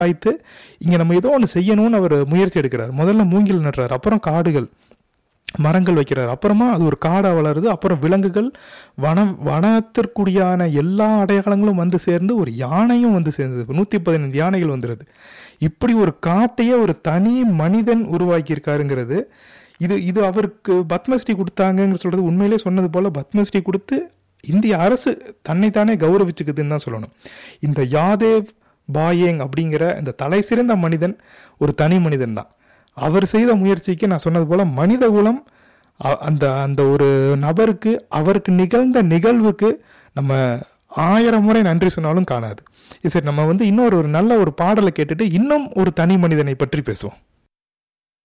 ஆய்த்து இங்கே நம்ம ஏதோ ஒன்று செய்யணும்னு அவர் முயற்சி எடுக்கிறார் முதல்ல மூங்கில் நடுறார் அப்புறம் காடுகள் மரங்கள் வைக்கிறார் அப்புறமா அது ஒரு காடாக வளருது அப்புறம் விலங்குகள் வனம் வனத்திற்குடியான எல்லா அடையாளங்களும் வந்து சேர்ந்து ஒரு யானையும் வந்து சேர்ந்தது நூற்றி பதினைந்து யானைகள் வந்துடுது இப்படி ஒரு காட்டையே ஒரு தனி மனிதன் உருவாக்கியிருக்காருங்கிறது இது இது அவருக்கு பத்மஸ்ரீ கொடுத்தாங்கங்கிற சொல்றது உண்மையிலே சொன்னது போல பத்மஸ்ரீ கொடுத்து இந்திய அரசு தன்னைத்தானே கௌரவிச்சுக்குதுன்னு தான் சொல்லணும் இந்த யாதேவ் பாயேங் அப்படிங்கிற இந்த தலை சிறந்த மனிதன் ஒரு தனி மனிதன் தான் அவர் செய்த முயற்சிக்கு நான் சொன்னது போல மனித குலம் அ- அந்த அந்த ஒரு நபருக்கு அவருக்கு நிகழ்ந்த நிகழ்வுக்கு நம்ம ஆயிரம் முறை நன்றி சொன்னாலும் காணாது சரி நம்ம வந்து இன்னொரு ஒரு நல்ல ஒரு பாடலை கேட்டுட்டு இன்னும் ஒரு தனி மனிதனை பற்றி பேசுவோம்